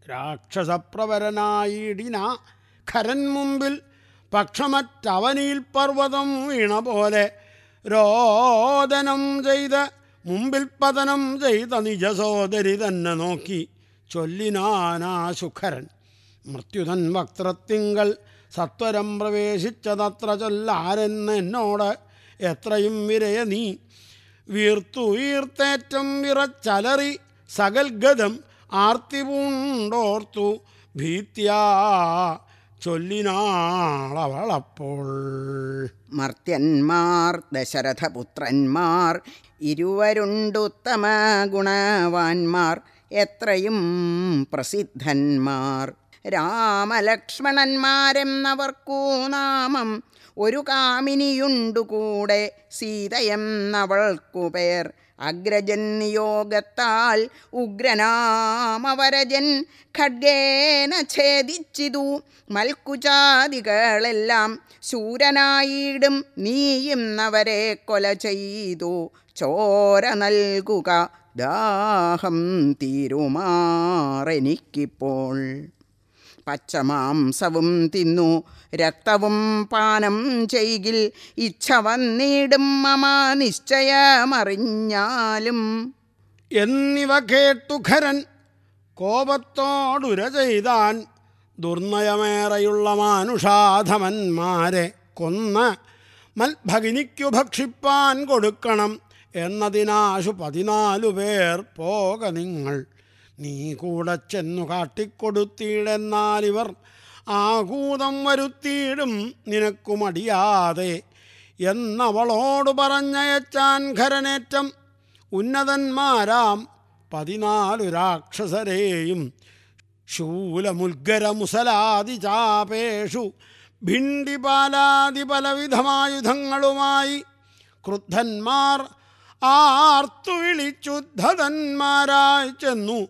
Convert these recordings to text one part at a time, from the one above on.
രാക്ഷസപ്രവരനായിടിന ഖരൻ മുമ്പിൽ പക്ഷമറ്റവനിൽ പർവ്വതം വീണ പോലെ രോദനം ചെയ്ത് മുമ്പിൽ പതനം ചെയ്ത നിജസോദരി തന്നെ നോക്കി ചൊല്ലിനാനാ സുഖരൻ മൃത്യുതൻ വക്ത്രത്തിങ്കൽ സത്വരം പ്രവേശിച്ചതത്ര ചൊല്ലാരെന്ന് എന്നോട് എത്രയും വിരയ നീ വീർത്തുയർത്തേറ്റം വിറച്ചലറി സകൽഗതം ആർത്തി പൂണ്ടോർത്തു ഭീത്യാ ചൊല്ലിനാളവളപ്പോൾ മർത്യന്മാർ ദശരഥപുത്രന്മാർ ഇരുവരുണ്ടുത്തമ ഗുണവാന്മാർ എത്രയും പ്രസിദ്ധന്മാർ രാമലക്ഷ്മണന്മാരെന്നവർക്കു നാമം ഒരു കാമിനിയുണ്ടു കൂടെ സീതയെന്നവൾക്കു പേർ അഗ്രജൻ നിയോഗത്താൽ ഉഗ്രനാമവരജൻ ഖഡ്ഗേന ഛേദിച്ചിതു മൽക്കുചാദികളെല്ലാം ശൂരനായിടും നീയുന്നവരെ കൊല ചെയ്തു ചോര നൽകുക ദാഹം തീരുമാറെനിക്കിപ്പോൾ പച്ചമാംസവും തിന്നു രക്തവും പാനം ചെയ്കിൽ ഇച്ഛ വന്നിടും മമ നിശ്ചയമറിഞ്ഞാലും എന്നിവ കേട്ടു ഖരൻ കോപത്തോടുര ചെയ്താൻ ദുർനയമേറെയുള്ള മാനുഷാധമന്മാരെ കൊന്ന് മൽഭഗിനിക്കു ഭക്ഷിപ്പാൻ കൊടുക്കണം എന്നതിനാശു പതിനാലു പേർ പോക നിങ്ങൾ നീ കൂടെ ചെന്നു കാട്ടിക്കൊടുത്തിയിടെന്നാൽ ഇവർ ആകൂതം വരുത്തിയിടും നിനക്കു മടിയാതെ എന്നവളോട് പറഞ്ഞയച്ചാൻ ഖരനേറ്റം ഉന്നതന്മാരാം പതിനാലു രാക്ഷസരെയും ശൂലമുൽഗര മുസലാദി ചാപേഷു ഭിണ്ടിപാലാദി പലവിധമായുധങ്ങളുമായി ക്രുദ്ധന്മാർ ആർത്തു വിളിച്ചുദ്ധതന്മാരായി ചെന്നു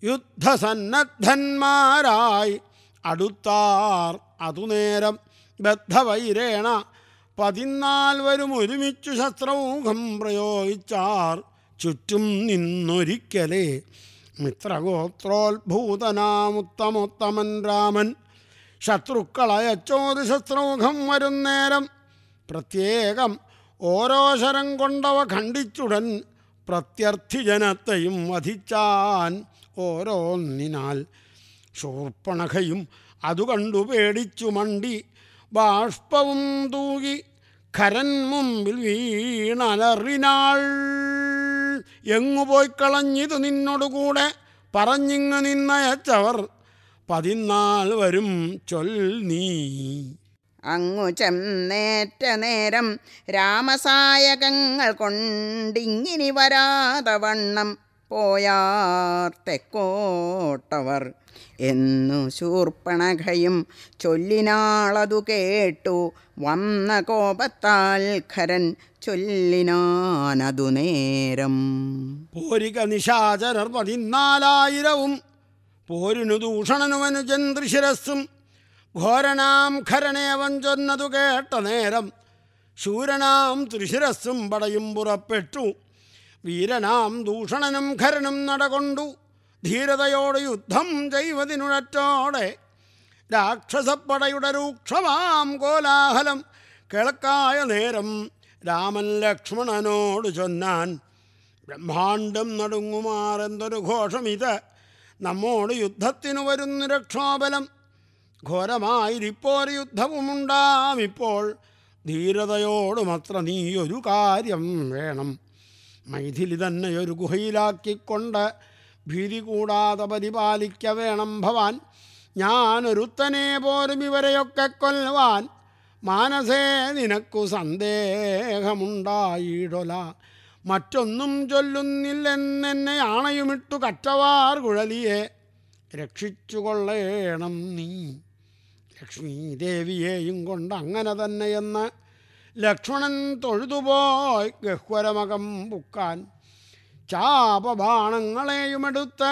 യുദ്ധസന്നദ്ധന്മാരായി അടുത്താർ അതുനേരം ബദ്ധവൈരേണ പതിനാൽവരും ഒരുമിച്ചു ശസ്ത്രമുഖം പ്രയോഗിച്ചാർ ചുറ്റും നിന്നൊരിക്കലേ മിത്രഗോത്രോത്ഭൂതനാമുത്തമോത്തമൻ രാമൻ ശത്രുക്കളയച്ചോത് ശസ്ത്രമുഖം വരുന്നേരം പ്രത്യേകം ഓരോ ശരം കൊണ്ടവ ഖണ്ഡിച്ചുടൻ പ്രത്യർത്ഥിജനത്തെയും വധിച്ചാൻ ഓരോന്നിനാൽ ശൂർപ്പണഖയും അതു കണ്ടു പേടിച്ചു മണ്ടി ബാഷ്പവും തൂകി ഖരൻ മുമ്പിൽ വീണലറിനാൾ എങ്ങു പോയി കളഞ്ഞിതു നിന്നോടുകൂടെ പറഞ്ഞിങ്ങ് നിന്നയച്ചവർ പതിനാൾ വരും ചൊൽ നീ അങ്ങു ചെന്നേറ്റ നേരം രാമസായകങ്ങൾ കൊണ്ടിങ്ങിനി വരാതെ വണ്ണം പോയാർ തെക്കോട്ടവർ എന്നു ശൂർപ്പണഖയും ചൊല്ലിനാളതു കേട്ടു വന്ന കോപത്താൽ ഖരൻ ചൊല്ലിനാനതു നേരം പോരിക നിശാചരർ പതിനാലായിരവും പോരിനു ദൂഷണനുമനുജൻ ത്രിശിരസ്സും ഘോരനാം ഖരനേവം ചൊന്നതു കേട്ട നേരം ശൂരനാം ത്രിശിരസ്സും പടയും പുറപ്പെട്ടു വീരനാം ദൂഷണനും ഖരനും നടകൊണ്ടു ധീരതയോട് യുദ്ധം ചെയ്വതിനുഴറ്റോടെ രാക്ഷസപ്പടയുടെ രൂക്ഷമാം കോലാഹലം കിളക്കായ നേരം രാമൻ ലക്ഷ്മണനോട് ചൊന്നാൻ ബ്രഹ്മാണ്ടം നടുങ്ങുമാറെന്തൊരു ഘോഷമിത് നമ്മോട് യുദ്ധത്തിനു വരുന്നു രക്ഷോബലം ഘോരമായിരിപ്പോര് യുദ്ധവുമുണ്ടാം ഇപ്പോൾ ധീരതയോടുമത്ര നീ ഒരു കാര്യം വേണം മൈഥിലി തന്നെ ഒരു ഗുഹയിലാക്കിക്കൊണ്ട് ഭീതി കൂടാതെ പരിപാലിക്ക വേണം ഭവാൻ ഞാനൊരുത്തനെ പോലും ഇവരെയൊക്കെ കൊല്ലുവാൻ മാനസേ നിനക്കു സന്ദേഹമുണ്ടായിടൊല മറ്റൊന്നും ചൊല്ലുന്നില്ലെന്നെന്നെ ആണയുമിട്ടു കറ്റവാർ കുഴലിയെ രക്ഷിച്ചുകൊള്ളേണം നീ ലക്ഷ്മി ദേവിയെയും കൊണ്ട് അങ്ങനെ തന്നെയെന്ന് ലക്ഷ്മണൻ തൊഴുതുപോയി ഗഹ്വരമകം പുക്കാൻ ചാപബാണങ്ങളെയുമെടുത്ത്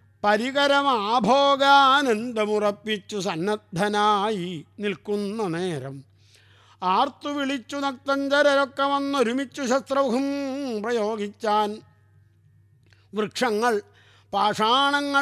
പരികരമാഭോഗാനന്ദമുറപ്പിച്ചു സന്നദ്ധനായി നിൽക്കുന്ന നേരം ആർത്തു വിളിച്ചു നക്തഞ്ചരരൊക്കെ വന്നൊരുമിച്ചു ശസ്ത്രവും പ്രയോഗിച്ചാൻ വൃക്ഷങ്ങൾ പാഷാണങ്ങൾ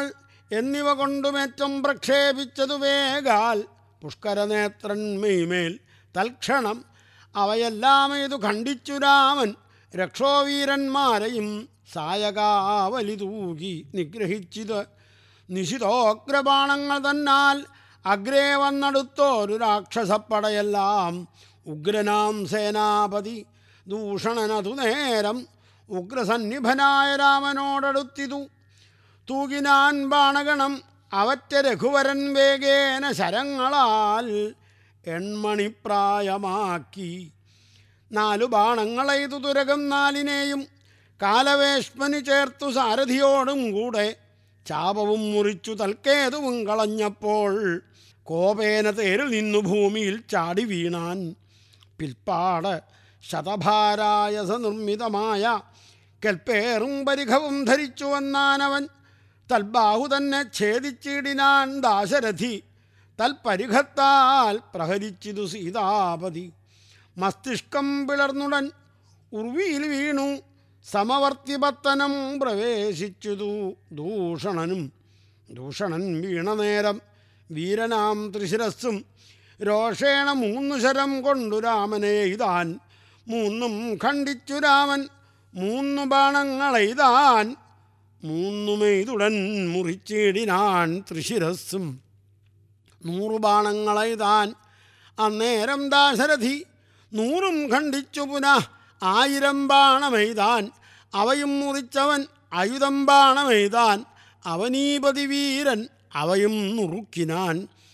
എന്നിവ കൊണ്ടുമേറ്റം പ്രക്ഷേപിച്ചതു വേഗാൽ പുഷ്കരനേത്രൻ മെയ്മേൽ തൽക്ഷണം അവയെല്ലാം ഇതു ഖണ്ഡിച്ചു രാമൻ രക്ഷോവീരന്മാരെയും സായകാവലി തൂകി നിഗ്രഹിച്ചിത് നിശിതോഗ്രബാണങ്ങൾ തന്നാൽ അഗ്രേ വന്നെടുത്തോരു രാക്ഷസപ്പടയെല്ലാം ഉഗ്രനാം സേനാപതി ദൂഷണനതു നേരം ഉഗ്രസന്നിഭനായ രാമനോടടുത്തിതു തൂകിനാൻ ബാണഗണം അവറ്റ രഘുവരൻ വേഗേന ശരങ്ങളാൽ എൺമണിപ്രായമാക്കി നാലു ബാണങ്ങളെയ്തു തുരകം നാലിനെയും കാലവേഷ്മന് ചേർത്തു സാരഥിയോടും കൂടെ ചാപവും മുറിച്ചു തൽക്കേതുവും കളഞ്ഞപ്പോൾ കോപേന തേരിൽ നിന്നു ഭൂമിയിൽ ചാടി വീണാൻ പിൽപ്പാട് ശതഭാരായസ നിർമ്മിതമായ കൽപ്പേറും പരിഘവും ധരിച്ചു വന്നാനവൻ തൽബാഹു തന്നെ ഛേദിച്ചിടിനാൻ ദാശരഥി തൽപരിഘത്താൽ പ്രഹരിച്ചിതു സീതാപതി മസ്തിഷ്കം പിളർന്നുടൻ ഉർവിയിൽ വീണു സമവർത്തിപത്തനം പ്രവേശിച്ചതു ദൂഷണനും ദൂഷണൻ വീണ നേരം വീരനാം ത്രിശിരസ്സും രോഷേണ മൂന്നു ശരം കൊണ്ടു രാമനെ ഇതാൻ മൂന്നും ഖണ്ഡിച്ചു രാമൻ മൂന്നു ബാണങ്ങളെയ്താൻ മൂന്നുമെയ്തുടൻ മുറിച്ചിടിനാൻ ത്രിശിരസ്സും നൂറു ബാണങ്ങളെയ്താൻ അന്നേരം ദാശരഥി നൂറും ഖണ്ഡിച്ചു പുനഃ ആയിരം ബാണമെയ്താൻ അവയും മുറിച്ചവൻ ആയുധം ബാണമെയ്താൻ അവനീപതി വീരൻ അവയും നുറുക്കിനാൻ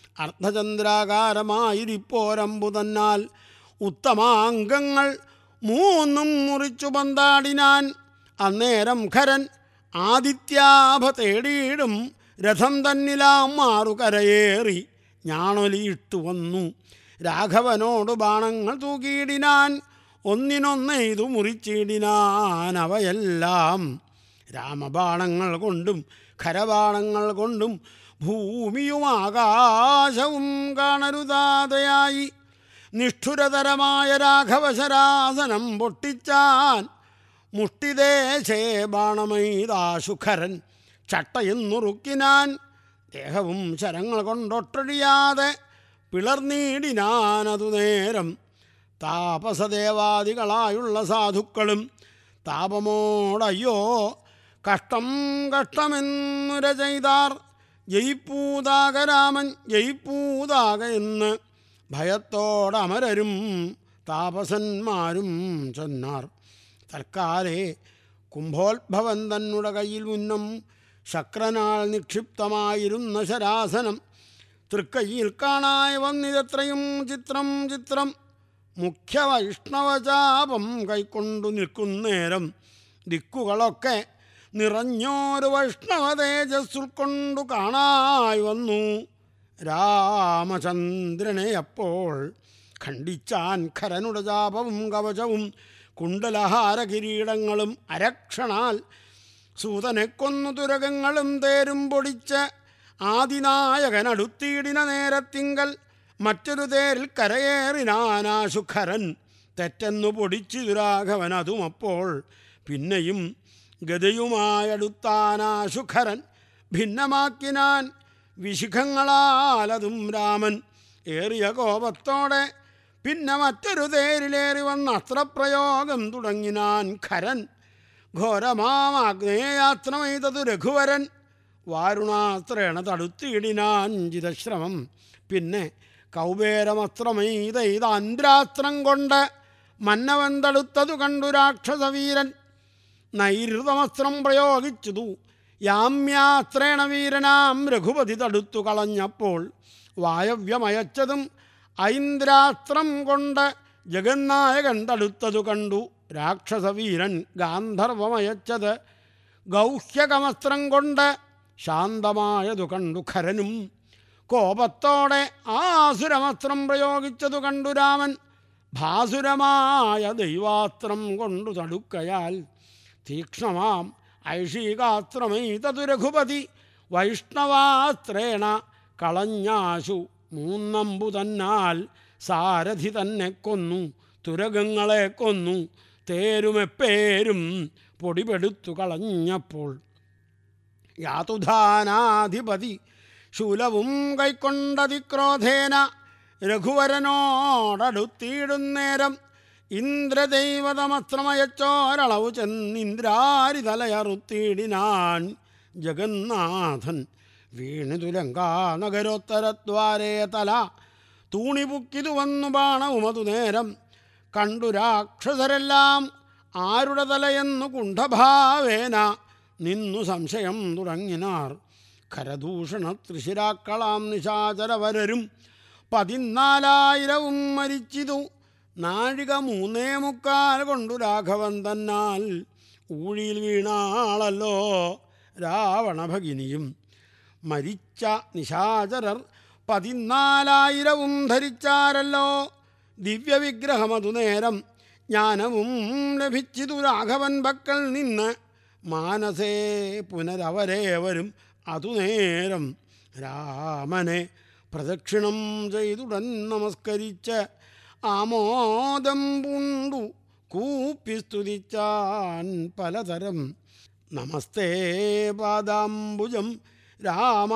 അർദ്ധചന്ദ്രാകാരമായിരിപ്പോരമ്പു തന്നാൽ ഉത്തമാംഗങ്ങൾ മൂന്നും മുറിച്ചു പന്താടിനാൻ അന്നേരം ഖരൻ ആദിത്യാഭ തേടിയിടും രഥം തന്നിലാം മാറുകരയേറി ഞാണൊലിയിട്ടു വന്നു രാഘവനോട് ബാണങ്ങൾ തൂക്കിയിടിനാൻ ഒന്നിനൊന്നെയ്തു മുറിച്ചിടിനാൻ അവയെല്ലാം രാമബാണങ്ങൾ കൊണ്ടും ഖരബാണങ്ങൾ കൊണ്ടും ഭൂമിയും ആകാശവും കാണരുതാതെയായി നിഷ്ഠുരതരമായ രാഘവശരാസനം പൊട്ടിച്ചാൻ മുഷ്ടിദേശേ ബാണമൈതാശുഖരൻ ചട്ടയെന്നുറുക്കിനാൻ ദേഹവും ശരങ്ങൾ കൊണ്ടൊട്ടഴിയാതെ പിളർന്നീടിനാനതു നേരം താപസദേവാദികളായുള്ള സാധുക്കളും താപമോടയ്യോ കഷ്ടം കഷ്ടമെന്നുര ചെയ്താർ ജയിപ്പൂതാക രാമൻ ജയിപ്പൂതാക എന്ന് ഭയത്തോടമരരും താപസന്മാരും ചെന്നാർ തൽക്കാലേ കുംഭോത്ഭവൻ തന്നുടെ കയ്യിൽ മുന്നം ശക്രനാൾ നിക്ഷിപ്തമായിരുന്ന ശരാസനം തൃക്കൈയിൽ കാണായി വന്നിതെത്രയും ചിത്രം ചിത്രം മുഖ്യ വൈഷ്ണവചാപം കൈക്കൊണ്ടു നിൽക്കുന്നേരം ദിക്കുകളൊക്കെ നിറഞ്ഞോരു വൈഷ്ണവ തേജസ് ഉൾക്കൊണ്ടു കാണായി വന്നു രാമചന്ദ്രനെ അപ്പോൾ ഖണ്ഡിച്ചാൻ ഖരനുടെ ജാപവും കവചവും കുണ്ടലഹാര കിരീടങ്ങളും അരക്ഷണാൽ സൂതനെ കൊന്നു തുരകങ്ങളും തേരും പൊടിച്ച് ആദിനായകൻ അടുത്തിയിടിന നേരത്തിങ്കൽ മറ്റൊരു തേരിൽ കരയേറിനാനാശുഖരൻ തെറ്റെന്നു പൊടിച്ചു ദുരാഘവൻ അതുമപ്പോൾ പിന്നെയും ഗതയുമായടുത്താനാശുഖരൻ ഭിന്നമാക്കിനാൻ വിശിഖങ്ങളാലതും രാമൻ ഏറിയ കോപത്തോടെ പിന്നെ മറ്റൊരു തേരിലേറി വന്ന അസ്ത്രപ്രയോഗം തുടങ്ങിനാൻ ഖരൻ ഘോരമാഗ്നേയാസ്ത്രമെയ്തതു രഘുവരൻ വാരുണാസ്ത്രേണ തടുത്തിയിടിനാൻ ചിതശ്രമം പിന്നെ കൗബേരമസ്ത്രമെയ്ത ഇത് അന്ത്രാസ്ത്രം കൊണ്ട് മന്നവൻ തടുത്തതു കണ്ടു രാക്ഷസവീരൻ നൈരുതമസ്ത്രം പ്രയോഗിച്ചതു യാമ്യാസ്ത്രേണ വീരനാം രഘുപതി തടുത്തു കളഞ്ഞപ്പോൾ വായവ്യമയച്ചതും ഐന്ദ്രാസ്ത്രം കൊണ്ട് ജഗന്നായകൻ തടുത്തതു കണ്ടു രാക്ഷസവീരൻ ഗാന്ധർവമയച്ചത് ഗൗഹ്യകമസ്ത്രം കൊണ്ട് ശാന്തമായതു കണ്ടു ഖരനും കോപത്തോടെ ആസുരമസ്ത്രം പ്രയോഗിച്ചതു കണ്ടു രാമൻ ഭാസുരമായ ദൈവാസ്ത്രം കൊണ്ടു തടുക്കയാൽ തീക്ഷ്ണമാം ഐഷീകാസ്ത്രമൈതതു രഘുപതി വൈഷ്ണവാസ്ത്രേണ കളഞ്ഞാശു മൂന്നമ്പു തന്നാൽ സാരഥി തന്നെ കൊന്നു തുരകങ്ങളെ കൊന്നു തേരുമെപ്പേരും പൊടിപെടുത്തു കളഞ്ഞപ്പോൾ യാതുധാനാധിപതി ശൂലവും കൈക്കൊണ്ടതിക്രോധേന രഘുവരനോടടുത്തിയിടുന്നേരം ഇന്ദ്രദൈവതമസ്ത്രമയച്ചോരളവു ചെന്നിന്ദ്രാരി തലയറുത്തിയിടിനാൻ ജഗന്നാഥൻ വീണിതുലങ്കാ നഗരോത്തരദ്വാരേ തല തൂണിപുക്കിതു വന്നു ബാണവുമതു നേരം കണ്ടു രാക്ഷസരെല്ലാം ആരുടെ തലയെന്നു കുണ്ഠഭാവേന നിന്നു സംശയം തുടങ്ങിനാർ ഖരദൂഷണ തൃശിരാക്കളാം നിശാചരവരരും പതിനാലായിരവും മരിച്ചിതു നാഴിക മൂന്നേ മുക്കാൽ കൊണ്ടു രാഘവൻ തന്നാൽ ഊഴിയിൽ വീണാളല്ലോ രാവണ ഭഗിനിയും മരിച്ച നിശാചരർ പതിനാലായിരവും ധരിച്ചാരല്ലോ ദിവ്യവിഗ്രഹമതു നേരം ജ്ഞാനവും ലഭിച്ചിതു രാഘവൻ പക്കൽ നിന്ന് മാനസേ പുനരവരേവരും അതു നേരം രാമനെ പ്രദക്ഷിണം ചെയ്തുടൻ നമസ്കരിച്ച് ആമോദം പൂണ്ടു കൂപ്പി സ്തുതിച്ചാൻ പലതരം നമസ്തേ പാദാംബുജം രാമ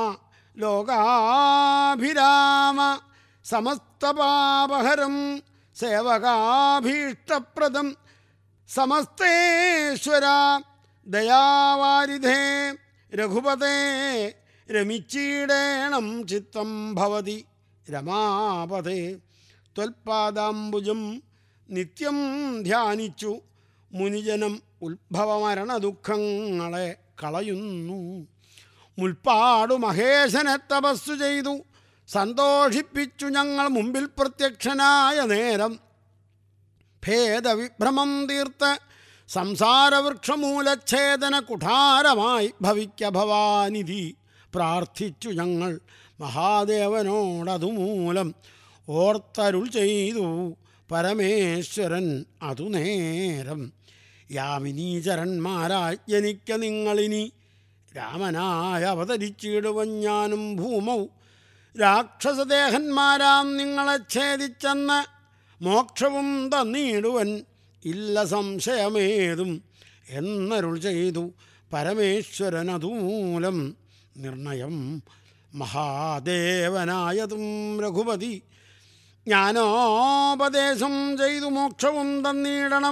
ലോകാഭിരാമ സമസ്തപാപഹരം സേവകാഭീഷ്ടപ്രദം സമസ്തേശ്വര ദയാവാരിധേ രഘുപതേ രമിച്ചീടേണം ചിത്തം ഭവതി രമാപതേ ത്വൽപാദാംബുജം നിത്യം ധ്യാനിച്ചു മുനിജനം ഉത്ഭവമരണ ദുഃഖങ്ങളെ കളയുന്നു മുൽപ്പാടു മഹേശനെ തപസ്സു ചെയ്തു സന്തോഷിപ്പിച്ചു ഞങ്ങൾ മുമ്പിൽ പ്രത്യക്ഷനായ നേരം ഭേദവിഭ്രമം തീർത്ത് സംസാരവൃക്ഷമൂലച്ഛേദന കുഠാരമായി ഭവിക്ക ഭവാനിധി പ്രാർത്ഥിച്ചു ഞങ്ങൾ മഹാദേവനോടതുമൂലം ഓർത്തരുൾ ചെയ്തു പരമേശ്വരൻ അതു നേരം യാമിനീചരന്മാരായി ജനിക്ക നിങ്ങളിനി രാമനായ അവതരിച്ചിടുവൻ ഞാനും ഭൂമൗ രാക്ഷസദേഹന്മാരാം നിങ്ങളെ ഛേദിച്ചെന്ന് മോക്ഷവും തന്നിടുവൻ ഇല്ല സംശയമേതും എന്നരുൾ ചെയ്തു പരമേശ്വരൻ അതുമൂലം നിർണയം മഹാദേവനായതും രഘുപതി ജ്ഞാനോപദേശം ചെയ്തു മോക്ഷവും തന്നിടണം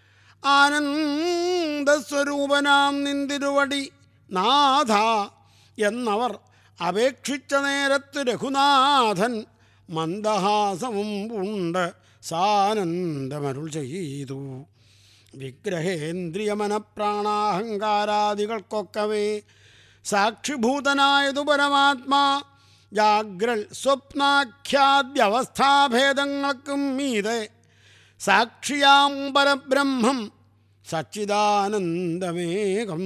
ആനന്ദസ്വരൂപനാം നിന്തിരുവടി നാഥ എന്നവർ അപേക്ഷിച്ച നേരത്ത് രഘുനാഥൻ മന്ദഹാസവും ഉണ്ട് സാനന്ദമരുൾ ചെയ്തു വിഗ്രഹേന്ദ്രിയമനപ്രാണാഹങ്കാരാദികൾക്കൊക്കവേ സാക്ഷിഭൂതനായതു പരമാത്മാ ജാഗ്രൽ സ്വപ്നാഖ്യാദ്യവസ്ഥാഭേദങ്ങൾക്കും മീതെ സാക്ഷിയാം പരബ്രഹ്മം സച്ചിദാനന്ദമേകം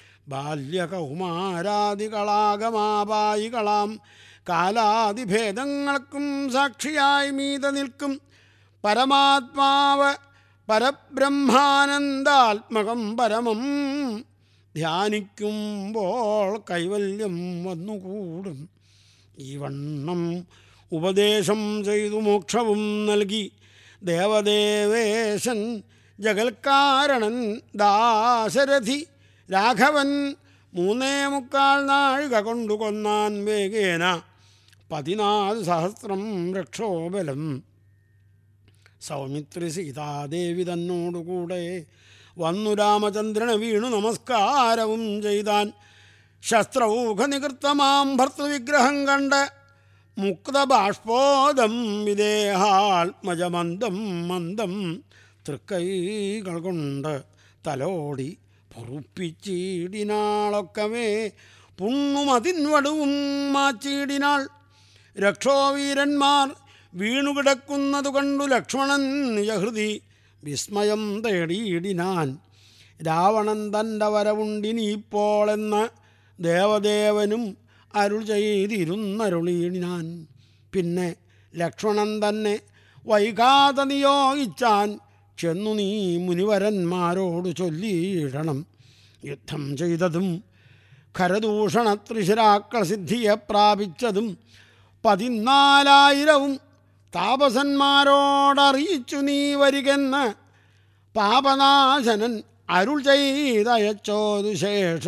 ബാല്യകൗമാരാദികളാഗമാപായികളാം കാലാദിഭേദങ്ങൾക്കും സാക്ഷിയായി മീത നിൽക്കും പരമാത്മാവ് പരബ്രഹ്മാനന്ദാത്മകം പരമം ധ്യാനിക്കുമ്പോൾ കൈവല്യം വന്നുകൂടും ഈ വണ്ണം ഉപദേശം ചെയ്തു മോക്ഷവും നൽകി ദേവദേവേശൻ ജഗൽക്കാരണൻ ദാശരഥി രാഘവൻ മൂന്നേ മുക്കാൽ നാഴിക കൊണ്ടു കൊന്നാൻ വേഗേന പതിനാല് സഹസ്രം രക്ഷോബലം സൗമിത്രി സീതാദേവി തന്നോടുകൂടെ വന്നു രാമചന്ദ്രന് വീണു നമസ്കാരവും ചെയ്താൻ ശസ്ത്രൗഘ നികൃത്തമാം ഭർത്തൃവിഗ്രഹം കണ്ട് മുക്തബാഷ്പോദം വിദേഹാത്മജമന്ദം മന്ദം തൃക്കൈകൾ കൊണ്ട് തലോടി പൊറുപ്പിച്ചിടിനാളൊക്കവേ പുണ്ണുമതിൻവടുവും മാച്ചിടിനാൾ രക്ഷോവീരന്മാർ വീണുകിടക്കുന്നതു കണ്ടു ലക്ഷ്മണൻ നിജഹൃതി വിസ്മയം തേടിയിടിനാൻ രാവണൻ തൻ്റെ വരവുണ്ടിനിപ്പോളെന്ന് ദേവദേവനും അരുൾ ചെയ്തിരുന്നരുളിയിടിനാൻ പിന്നെ ലക്ഷ്മണൻ തന്നെ വൈകാതെ നിയോഗിച്ചാൻ ചെന്നു നീ മുനിവരന്മാരോട് ചൊല്ലിയിടണം യുദ്ധം ചെയ്തതും ഖരദൂഷണ ത്രിശിരാക്കൾ സിദ്ധിയെ പ്രാപിച്ചതും പതിനാലായിരവും താപസന്മാരോടറിയിച്ചു നീ വരികെന്ന് പാപനാശനൻ അരുൾ ചെയ്തയച്ചോതു ശേഷം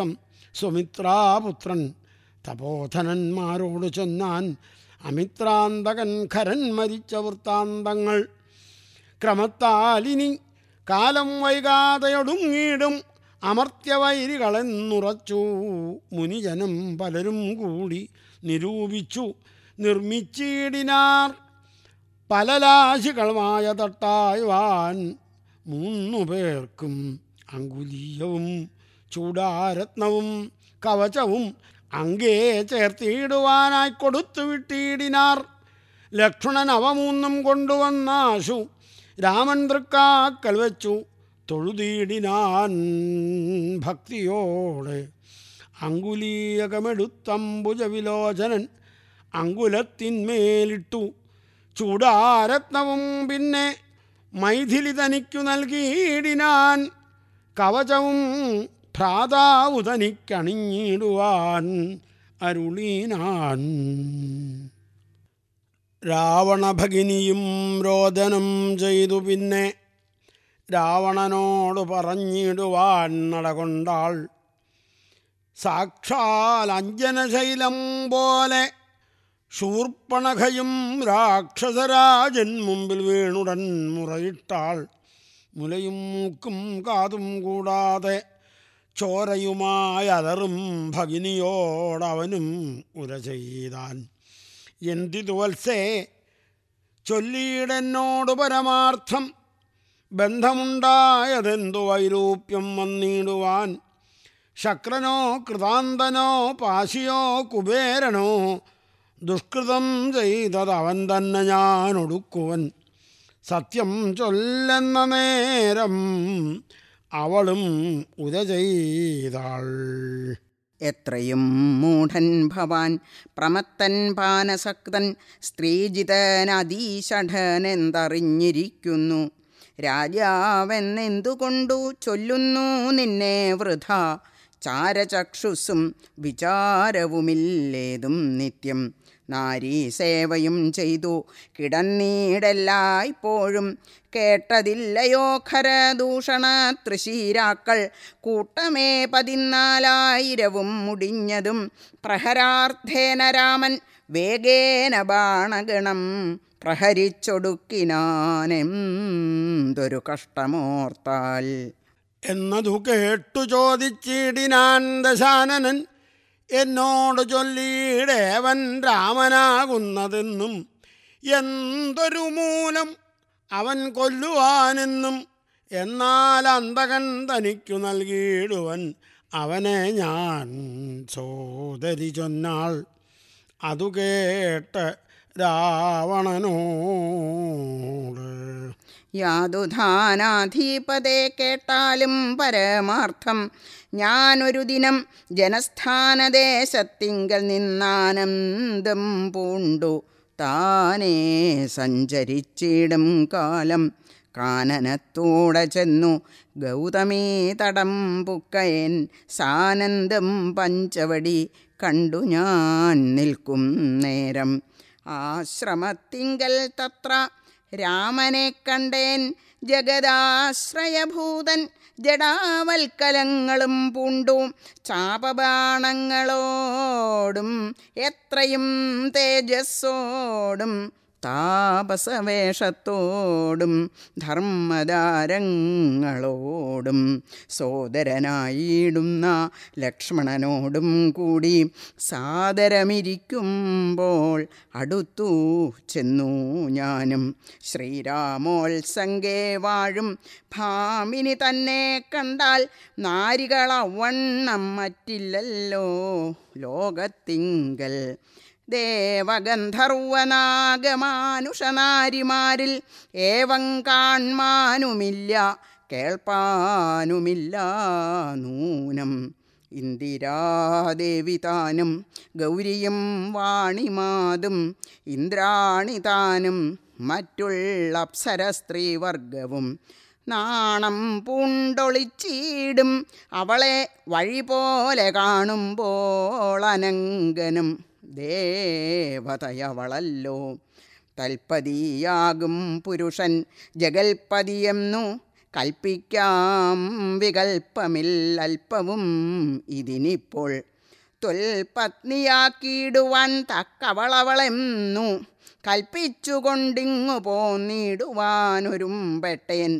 സുമിത്രാപുത്രൻ തപോധനന്മാരോട് ചൊന്നാൻ അമിത്രാന്തകൻ ഖരൻ മരിച്ച വൃത്താന്തങ്ങൾ ക്രമത്താലിനി കാലം വൈകാതെയൊടുങ്ങിയിടും അമർത്യവൈരികളെന്നുറച്ചു മുനിജനം പലരും കൂടി നിരൂപിച്ചു നിർമ്മിച്ചിടിനാർ പലലാശികളുമായ തട്ടായുവാൻ മൂന്നു പേർക്കും അങ്കുലീയവും ചൂടാരത്നവും കവചവും അങ്കേ ചേർത്തിടുവാനായി കൊടുത്തു വിട്ടിടിനാർ ലക്ഷ്മണൻ അവ മൂന്നും കൊണ്ടുവന്നാശു രാമൻ തൃക്കാക്കൽ വെച്ചു തൊഴുതീടിനാൻ ഭക്തിയോടെ അങ്കുലീയകമെടുത്തമ്പുജ വിലോചനൻ അങ്കുലത്തിന്മേലിട്ടു ചൂടാരത്നവും പിന്നെ മൈഥിലി തനിക്കു നൽകിയിടിനാൻ കവചവും ഭ്രാതാവു തനിക്കണിഞ്ഞിടുവാൻ അരുളീനാൻ രാവണഭഗിനിയും രോദനം ചെയ്തു പിന്നെ രാവണനോട് പറഞ്ഞിടുവാൻ നടകൊണ്ടാൾ സാക്ഷാൽ അഞ്ജനശൈലം പോലെ ശൂർപ്പണഖയും രാക്ഷസരാജൻ മുമ്പിൽ വീണുടൻ മുറയിട്ടാൾ മുലയും മൂക്കും കാതും കൂടാതെ ചോരയുമായി അലറും ഭഗിനിയോടവനും ഉര ചെയ്താൻ എന്തിതു വത്സേ ചൊല്ലിയിടെന്നോട് പരമാർത്ഥം ബന്ധമുണ്ടായതെന്തു വൈരൂപ്യം വന്നിടുവാൻ ശക്രനോ കൃതാന്തനോ പാശിയോ കുബേരനോ ദുഷ്കൃതം ചെയ്തത് അവൻ തന്നെ ഞാൻ ഒടുക്കുവൻ സത്യം ചൊല്ലെന്ന നേരം അവളും ഉര ചെയ്താൾ എത്രയും മൂഢൻ ഭവാൻ പ്രമത്തൻ പാനസക്തൻ സ്ത്രീജിതനതീഷഠനെന്തറിഞ്ഞിരിക്കുന്നു രാജാവെന്നെന്തുകൊണ്ടു ചൊല്ലുന്നു നിന്നെ വൃഥ ചാരചക്ഷുസ്സും വിചാരവുമില്ലേതും നിത്യം നാരീസേവയും ചെയ്തു കിടന്നീടെല്ലായ്പ്പോഴും കേട്ടതില്ലയോ ഖരദൂഷണ തൃശീരാക്കൾ കൂട്ടമേ പതിനാലായിരവും മുടിഞ്ഞതും പ്രഹരാർത്ഥേന രാമൻ വേഗേന ബാണഗണം പ്രഹരിച്ചൊടുക്കിനാനെന്തൊരു കഷ്ടമോർത്താൽ എന്നതു കേട്ടു ചോദിച്ചിടിനാൻ ദശാനനൻ എന്നോട് ചൊല്ലിയിടേവൻ രാമനാകുന്നതെന്നും എന്തൊരു മൂലം അവൻ കൊല്ലുവാനെന്നും എന്നാൽ അന്തകൻ തനിക്കു നൽകിയിടുവൻ അവനെ ഞാൻ സോദരി ചൊന്നാൾ അതു കേട്ട് രാവണനോട് യാതുധാനാധീപതേ കേട്ടാലും പരമാർത്ഥം ഞാനൊരു ദിനം ജനസ്ഥാനദേശത്തിങ്കൽ നിന്നാനന്ദം പൂണ്ടു താനേ സഞ്ചരിച്ചിടും കാലം കാനനത്തൂടെ ചെന്നു ഗൗതമീ തടം പുക്കയൻ സാനന്ദം പഞ്ചവടി കണ്ടു ഞാൻ നിൽക്കും നേരം ആശ്രമത്തിങ്കൽ തത്ര രാമനെ കണ്ടേൻ ജഗദാശ്രയഭൂതൻ ജടാവൽക്കലങ്ങളും പൂണ്ടു ചാപബാണങ്ങളോടും എത്രയും തേജസ്സോടും താപസവേഷത്തോടും ധർമ്മദാരങ്ങളോടും സോദരനായിടുന്ന ലക്ഷ്മണനോടും കൂടി സാദരമിരിക്കുമ്പോൾ അടുത്തു ചെന്നു ഞാനും ശ്രീരാമോത്സംഗേ വാഴും ഭാമിനി തന്നെ കണ്ടാൽ നാരികളവണ്ണം മറ്റില്ലല്ലോ ലോകത്തിങ്കൽ ദേവഗന്ധർവനാഗമാനുഷനാരിമാരിൽ ഏവം കാൺമാനുമില്ല കേൾപ്പാനുമില്ല നൂനം ഇന്ദിരാദേവി താനും ഗൗരിയും വാണിമാതും ഇന്ദ്രാണി താനും മറ്റുള്ള അപ്സര സ്ത്രീവർഗവും നാണം പൂണ്ടൊളിച്ചീടും അവളെ വഴി പോലെ കാണുമ്പോൾ അനങ്കനും ദേവതയവളല്ലോ തൽപതിയാകും പുരുഷൻ ജഗൽപതിയെന്നു കൽപ്പിക്കാം വികൽപ്പമില്ലൽപ്പവും ഇതിനിപ്പോൾ തൊൽപത്നിയാക്കിയിടുവാൻ തക്കവളവളെന്നു കൽപ്പിച്ചുകൊണ്ടിങ്ങു പോന്നിടുവാനൊരുമ്പെട്ടേൻ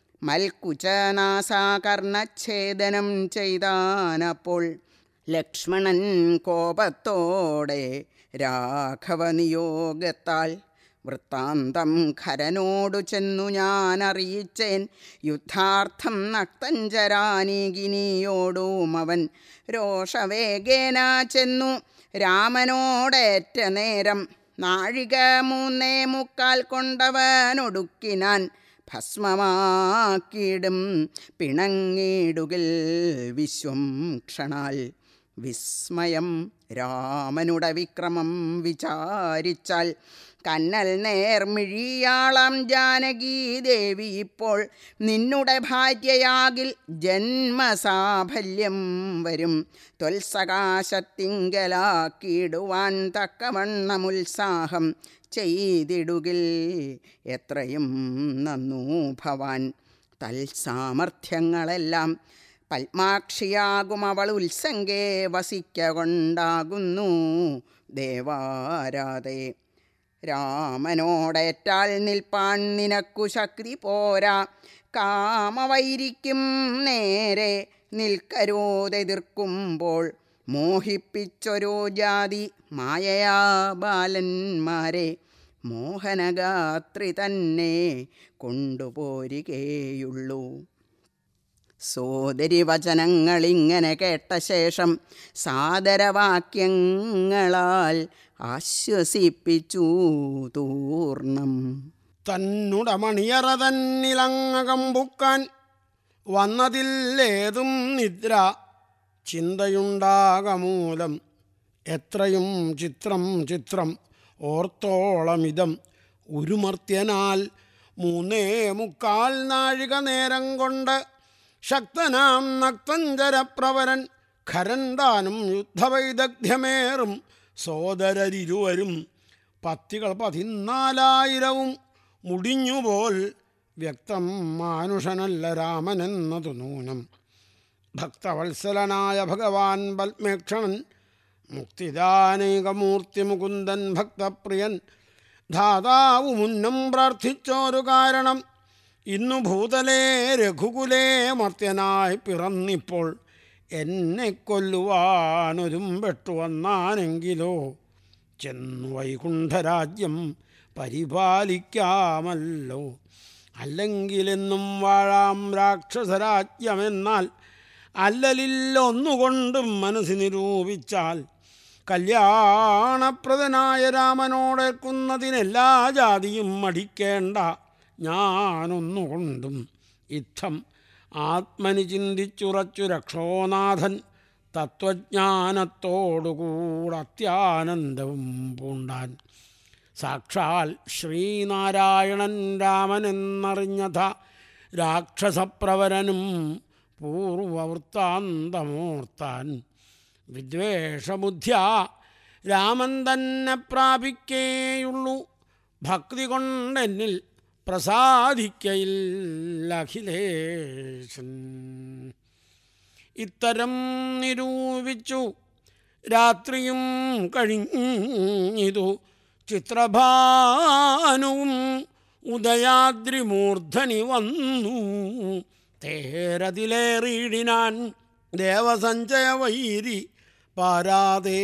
മൽക്കുചനാസാകർണച്ഛേദനം ചെയ്താനപ്പോൾ ലക്ഷ്മണൻ കോപത്തോടെ രാഘവ നിയോഗത്താൽ വൃത്താന്തം ഖരനോടു ചെന്നു ഞാൻ അറിയിച്ചേൻ യുദ്ധാർത്ഥം നക്തഞ്ചരാനീകിനിയോടും അവൻ രോഷവേഗേന ചെന്നു രാമനോടേറ്റ നേരം നാഴിക മൂന്നേ മുക്കാൽ കൊണ്ടവനൊടുക്കിനാൻ ഭസ്മമാക്കിയിടും പിണങ്ങിടുകിൽ വിശ്വം ക്ഷണാൽ വിസ്മയം രാമനുടെ വിക്രമം വിചാരിച്ചാൽ കന്നൽ നേർമിഴിയാളാം ജാനകി ദേവി ഇപ്പോൾ നിന്നുടെ ഭാര്യയാകിൽ ജന്മസാഫല്യം വരും ത്വൽസകാശത്തിങ്കലാക്കിയിടുവാൻ തക്കവണ്ണമുത്സാഹം ചെയ്തിടുകിൽ എത്രയും നന്നു ഭവാൻ തൽസാമർഥ്യങ്ങളെല്ലാം പത്മാക്ഷിയാകും അവൾ ഉത്സംഗേ വസിക്ക കൊണ്ടാകുന്നു ദേവാരാധേ രാമനോടേറ്റാൽ നിൽപ്പാൻ നിനക്കു ശക്തി പോരാ കാമവൈരിക്കും നേരെ നിൽക്കരോതെതിർക്കുമ്പോൾ മോഹിപ്പിച്ചൊരു ജാതി മായയാ ബാലന്മാരെ മോഹനഗാത്രി തന്നെ കൊണ്ടുപോരികേയുള്ളൂ സോദരി വചനങ്ങളിങ്ങനെ കേട്ട ശേഷം സാദരവാക്യങ്ങളാൽ ആശ്വസിപ്പിച്ചു തൂർണം തന്നുട മണിയറ തന്നിലങ്ങകമ്പുക്കാൻ വന്നതില്ലേതും നിദ്ര ചിന്തയുണ്ടാകമൂലം എത്രയും ചിത്രം ചിത്രം ഓർത്തോളമിതം ഉരുമർത്യനാൽ മൂന്നേ മുക്കാൽ നാഴിക നേരം കൊണ്ട് ശക്തനാം നക്തഞ്ചരപ്രവരൻ ഖരൻ താനും യുദ്ധവൈദഗ്ധ്യമേറും സോദരരിരുവരും പത്തികൾ പതിനാലായിരവും മുടിഞ്ഞുപോൽ വ്യക്തം മാനുഷനല്ല രാമനെന്നതു നൂനം ഭക്തവത്സലനായ ഭഗവാൻ പത്മേക്ഷണൻ മുക്തിദാനൈകമൂർത്തി മുകുന്ദൻ ഭക്തപ്രിയൻ ധാതാവു മുന്നം പ്രാർത്ഥിച്ചോരു കാരണം ഇന്നു ഭൂതലേ രഘുകുലേ മർത്യനായി പിറന്നിപ്പോൾ എന്നെ കൊല്ലുവാനൊരും പെട്ടുവന്നാനെങ്കിലോ ചെന്നു വൈകുണ്ഠരാജ്യം പരിപാലിക്കാമല്ലോ അല്ലെങ്കിലെന്നും വാഴാം രാക്ഷസരാജ്യമെന്നാൽ അല്ലലില്ലൊന്നുകൊണ്ടും മനസ്സ് നിരൂപിച്ചാൽ കല്യാണപ്രദനായ രാമനോടേൽക്കുന്നതിനെല്ലാ ജാതിയും മടിക്കേണ്ട ഞാനൊന്നുകൊണ്ടും ഇത്തം ആത്മനി ചിന്തിച്ചുറച്ചു രക്ഷോനാഥൻ തത്വജ്ഞാനത്തോടുകൂടെ അത്യാനന്ദവും പൂണ്ടാൻ സാക്ഷാൽ ശ്രീനാരായണൻ രാമനെന്നറിഞ്ഞത രാക്ഷസപ്രവരനും പൂർവവൃത്താന്തമോർത്താൻ വിദ്വേഷബുദ്ധ്യ രാമൻ തന്നെ പ്രാപിക്കേയുള്ളൂ ഭക്തി കൊണ്ടെന്നിൽ പ്രസാദിക്കയില്ലഖിലേശൻ ഇത്തരം നിരൂപിച്ചു രാത്രിയും കഴിഞ്ഞിതു ചിത്രഭാനുവും ഉദയാദ്രിമൂർധനി വന്നു തേരതിലേറിയിടിനാൻ ദേവസഞ്ചയ വൈരി പാരാതേ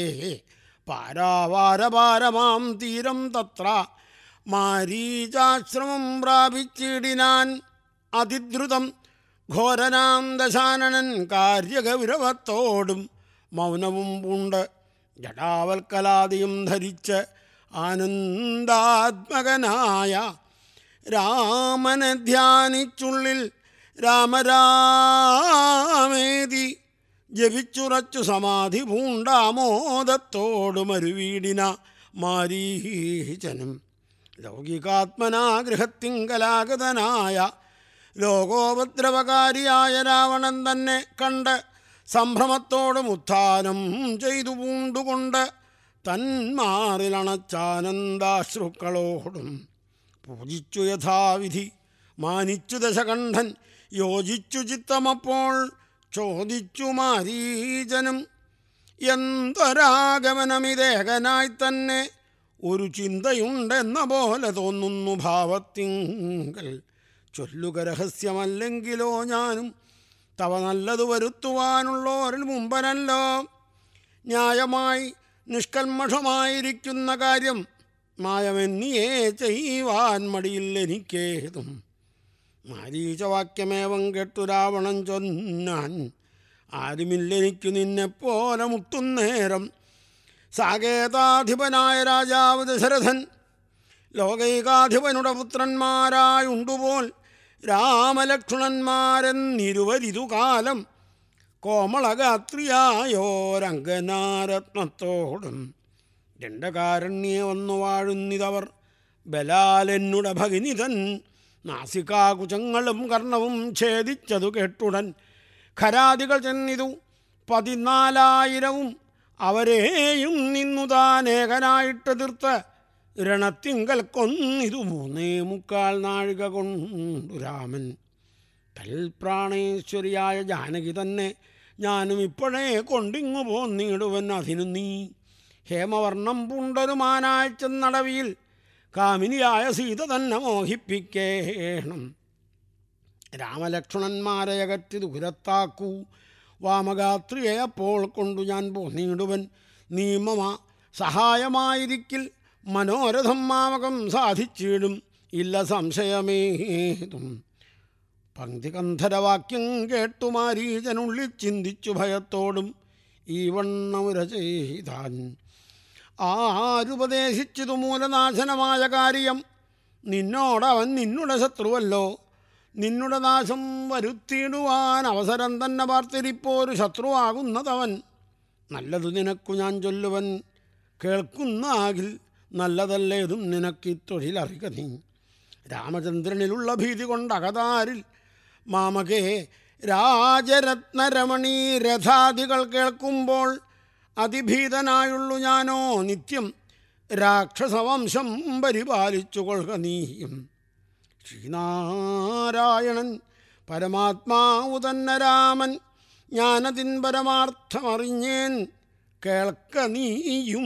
പാരാവാരപാരമാം തീരം തത്ര മാരീചാശ്രമം പ്രാപിച്ചിടിനാൻ അതിദ്രുതം ഘോരനാം ദശാനനൻ കാര്യഗൗരവത്തോടും മൗനവും പൂണ്ട് ജടാവൽക്കലാദിയും ധരിച്ച് ആനന്ദാത്മകനായ രാമനെ ധ്യാനിച്ചുള്ളിൽ രാമരാമേതി ജപിച്ചുറച്ചു സമാധി പൂണ്ടാമോദത്തോടു മരുവീടിന മാരീചനും ലൗകികാത്മനാഗൃഹത്തിങ്കലാഗതനായ ലോകോപദ്രവകാരിയായ രാവണൻ തന്നെ കണ്ട് സംഭ്രമത്തോടും ഉത്ഥാനം ചെയ്തു പൂണ്ടുകൊണ്ട് തന്മാറിലണച്ചാനന്ദാശ്രുക്കളോടും പൂജിച്ചു യഥാവിധി മാനിച്ചു ദശകണ്ഠൻ യോജിച്ചു ചിത്തമപ്പോൾ ചോദിച്ചു മാരീചനും എന്തൊരാഗമനമിതേകനായി തന്നെ ഒരു ചിന്തയുണ്ടെന്ന പോലെ തോന്നുന്നു ഭാവത്തിങ്കൽ ചൊല്ലുക രഹസ്യമല്ലെങ്കിലോ ഞാനും തവ നല്ലത് വരുത്തുവാനുള്ളോരിൽ മുമ്പനല്ലോ ന്യായമായി നിഷ്കൽമഷമായിരിക്കുന്ന കാര്യം മായമെന്നിയേ ചെയ്യുവാൻ മടിയില്ല എനിക്കേതും മാരീചവാക്യമേവം കേട്ടു രാവണൻ ചൊന്നാൻ ആരുമില്ലെനിക്കു നിന്നെപ്പോലെ മുട്ടുന്നേരം സാകേതാധിപനായ രാജാവ് ദശരഥൻ ലോകൈകാധിപനുടെ പുത്രന്മാരായുണ്ടുപോൽ രാമലക്ഷ്മണന്മാരെന്നിരുവരിതു കാലം കോമളഗാത്രിയായോരംഗനാരത്നത്തോടും ദണ്ഡകാരണ്യെ വന്നു വാഴുന്നിതവർ ബലാലെന്നുടെ ഭഗിനിതൻ നാസികാകുചങ്ങളും കർണവും ഛേദിച്ചതു കേട്ടുടൻ ഖരാദികൾ ചെന്നിതു പതിനാലായിരവും അവരെയും നിന്നു താനേകനായിട്ട് തീർത്ത് രണത്തിങ്കൽ കൊന്നിതു മൂന്നേ മുക്കാൽ നാഴിക കൊണ്ടു രാമൻ തൽപ്രാണേശ്വരിയായ ജാനകി തന്നെ ഞാനും ഇപ്പോഴേ കൊണ്ടിങ്ങു പോന്നിടുവൻ അതിനു നീ ഹേമവർണം പൂണ്ടൊരു മാനാഴ്ചന്നടവിയിൽ കാമിനിയായ സീത തന്നെ മോഹിപ്പിക്കേണം രാമലക്ഷ്മണന്മാരെ അകറ്റി ദുരത്താക്കൂ വാമഗാത്രിയെ അപ്പോൾ കൊണ്ടു ഞാൻ പോന്നിടുവൻ നീമമ സഹായമായിരിക്കിൽ മനോരഥം മാമകം സാധിച്ചിടും ഇല്ല സംശയമേതും പങ്ക്തികന്ധരവാക്യം കേട്ടു മാരീചനുള്ളിൽ ചിന്തിച്ചു ഭയത്തോടും ഈ വണ്ണമുര ചെയ്താൻ ആരുപദേശിച്ചതു മൂലനാശനമായ കാര്യം നിന്നോടവൻ നിന്നുടെ ശത്രുവല്ലോ നിന്നുടെ നാശം വരുത്തിയിടുവാൻ അവസരം തന്നെ പാർത്തിരിപ്പോരു ശത്രുവാകുന്നതവൻ നല്ലതു നിനക്കു ഞാൻ ചൊല്ലുവൻ കേൾക്കുന്നാകിൽ നല്ലതല്ലേതും നിനക്ക് ഈ തൊഴിലറിക നീ രാമചന്ദ്രനിലുള്ള ഭീതി കൊണ്ടകതാരിൽ മാമകേ രാജരത്നരമണീ രഥാദികൾ കേൾക്കുമ്പോൾ അതിഭീതനായുള്ളു ഞാനോ നിത്യം രാക്ഷസവംശം പരിപാലിച്ചു കൊള്ളുക നീയും ശ്രീനാരായണൻ പരമാത്മാവു തന്നെ രാമൻ ഞാനതിൻ പരമാർത്ഥമറിഞ്ഞേൻ കേൾക്ക നീയും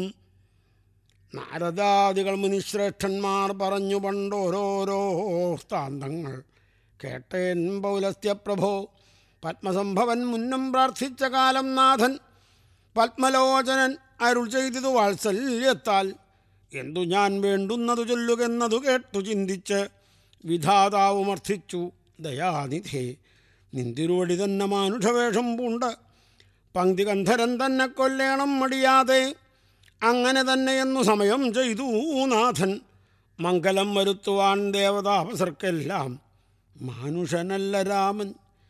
നാരദാദികൾ മുനിശ്രേഷ്ഠന്മാർ പറഞ്ഞു പണ്ടോരോരോ സ്ഥാന്തങ്ങൾ കേട്ടേൻ പൗലസ്ത്യപ്രഭോ പത്മസംഭവൻ മുന്നും പ്രാർത്ഥിച്ച കാലം നാഥൻ പത്മലോചനൻ അരുൾ ചെയ്തതു വാത്സല്യത്താൽ എന്തു ഞാൻ വേണ്ടുന്നതു ചൊല്ലുകെന്നതു കേട്ടു ചിന്തിച്ച് വിധാതാവുമർത്ഥിച്ചു ദയാനിധേ നിന്തിരുവടി തന്നെ മാനുഷവേഷം പൂണ്ട് പങ്ക്തികന്ധരൻ തന്നെ കൊല്ലേണം മടിയാതെ അങ്ങനെ തന്നെയെന്നു സമയം ചെയ്തു നാഥൻ മംഗലം വരുത്തുവാൻ ദേവതാപസർക്കെല്ലാം മാനുഷനല്ല രാമൻ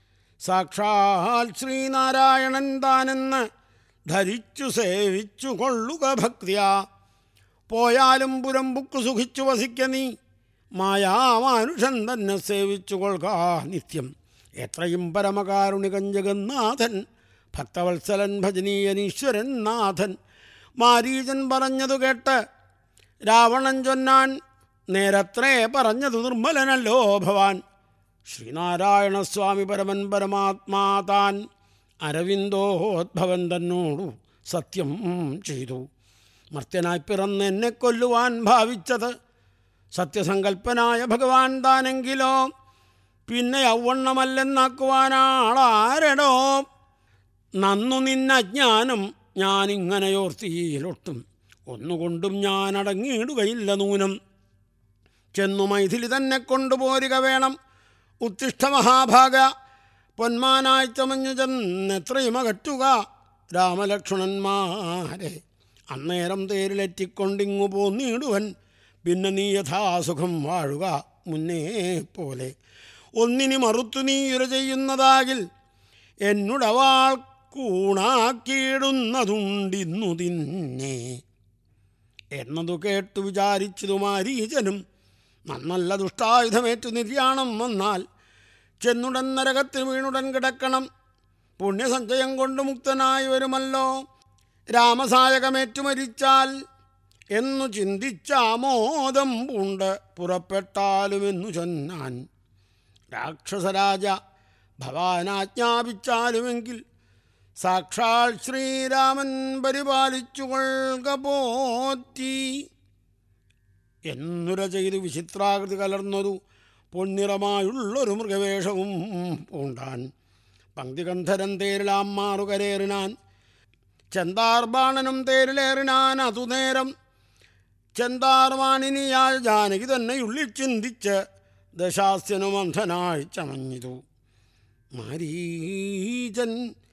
സാക്ഷാൽ ശ്രീനാരായണൻ താനെന്ന് ധരിച്ചു സേവിച്ചു കൊള്ളുക ഭക്തിയാ പോയാലും പുരമ്പുക്കു സുഖിച്ചു വസിക്ക നീ മായാമാനുഷൻ തന്നെ സേവിച്ചു കൊള്ളുക നിത്യം എത്രയും പരമകാരുണികൻ ജഗന്നാഥൻ ഭക്തവത്സലൻ ഭജനീയനീശ്വരൻ നാഥൻ മാരീചൻ പറഞ്ഞതു കേട്ട് രാവണൻ ചൊന്നാൻ നേരത്രേ പറഞ്ഞതു നിർമ്മലനല്ലോ ഭവാൻ ശ്രീനാരായണസ്വാമി പരമൻ പരമാത്മാ താൻ അരവിന്ദോദ്ഭവൻ തന്നോടു സത്യം ചെയ്തു മർത്യനായി പിറന്ന് എന്നെ കൊല്ലുവാൻ ഭാവിച്ചത് സത്യസങ്കൽപ്പനായ ഭഗവാൻ താനെങ്കിലോ പിന്നെ യൗവണ്ണമല്ലെന്നാക്കുവാനാളാരടോ നന്നു നിന്നജ്ഞാനം ഞാനിങ്ങനെയോർത്തിയിലൊട്ടും ഒന്നുകൊണ്ടും ഞാൻ അടങ്ങിയിടുകയില്ല നൂനം ചെന്നു മൈഥിലി തന്നെ കൊണ്ടുപോരുക വേണം ഉത്തിഷ്ഠ മഹാഭാഗ പൊന്മാനായി ചമഞ്ഞു ചെന്നെത്രയും അകറ്റുക രാമലക്ഷ്മണന്മാരെ അന്നേരം തേരിലെറ്റിക്കൊണ്ടിങ്ങു പോന്നിടുവൻ പിന്നെ നീ യഥാസുഖം വാഴുക മുന്നേ പോലെ ഒന്നിനി മറുത്തു നീ ഉര ചെയ്യുന്നതാകിൽ എന്നുടവാൾ കൂണാക്കിയിടുന്നതുണ്ടിന്നു തിന്നെ എന്നതു കേട്ടു വിചാരിച്ചതു മാരീചനും നന്നല്ല ദുഷ്ടായുധമേറ്റു നിര്യാണം വന്നാൽ ചെന്നുടൻ നരകത്തിൽ വീണുടൻ കിടക്കണം പുണ്യസഞ്ചയം കൊണ്ട് മുക്തനായി വരുമല്ലോ രാമസായകമേറ്റു മരിച്ചാൽ എന്നു ചിന്തിച്ചാമോദം പൂണ്ട് പുറപ്പെട്ടാലുമെന്നു ചൊന്നാൻ രാക്ഷസരാജ ഭവാനാജ്ഞാപിച്ചാലുമെങ്കിൽ സാക്ഷാൽ ശ്രീരാമൻ പരിപാലിച്ചു കൊള്ളുക പോറ്റി എന്നുര ചെയ്ത് വിചിത്രാകൃതി കലർന്നതു പൊന്നിറമായുള്ളൊരു മൃഗവേഷവും പൂണ്ടാൻ പങ്ക്തികന്ധരൻ തേരിലാം മാറുകരേറിനാൻ ചെന്താർബാണനും തേരിലേറിനാൻ അതുനേരം ചെന്താർവാണിനിയാൽ ജാനകി തന്നെ ഉള്ളിൽ ചിന്തിച്ച് ദശാസ്യനുമന്ധനായി ചമഞ്ഞിതു മാരീചൻ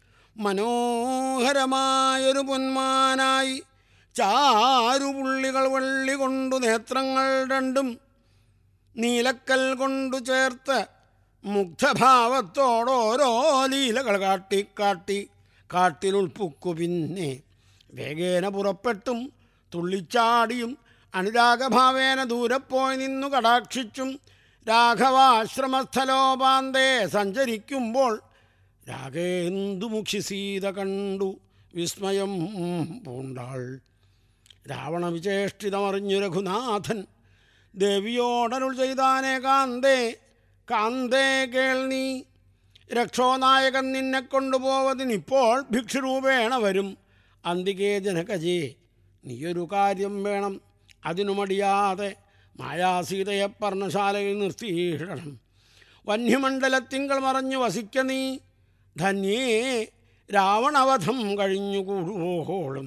മനോഹരമായൊരു പൊന്മാനായി ചാരുപുള്ളികൾ വള്ളി കൊണ്ടു നേത്രങ്ങൾ രണ്ടും നീലക്കൽ കൊണ്ടു ചേർത്ത് മുഗ്ധഭാവത്തോടോരോ ലീലകൾ കാട്ടി കാട്ടി കാട്ടിലുൾപ്പുക്കു പിന്നെ വേഗേന പുറപ്പെട്ടും തുള്ളിച്ചാടിയും അനുരാഗഭാവേന ദൂരെ പോയി നിന്നു കടാക്ഷിച്ചും രാഘവാശ്രമസ്ഥലോപാന്തേ സഞ്ചരിക്കുമ്പോൾ രാഗേന്ദുമുഖി സീത കണ്ടു വിസ്മയം പൂണ്ടാൾ രാവണ വിചേഷ്ടിതമറിഞ്ഞു രഘുനാഥൻ ദേവിയോടരുൾ ചെയ്താനേ കാന്തേ കാന്തേ കേൾ നീ രക്ഷോനായകൻ നിന്നെ കൊണ്ടുപോവതിനിപ്പോൾ ഭിക്ഷുരൂപേണ വരും അന്തികേ ജനകജേ നീയൊരു കാര്യം വേണം അതിനു മടിയാതെ മായാസീതയെ പർണശാലയിൽ നിർത്തിയിടണം വന്യമണ്ഡലത്തിങ്കൾ മറഞ്ഞു വസിക്ക നീ ധന്യേ രാവണവധം കഴിഞ്ഞുകൂടുവോളം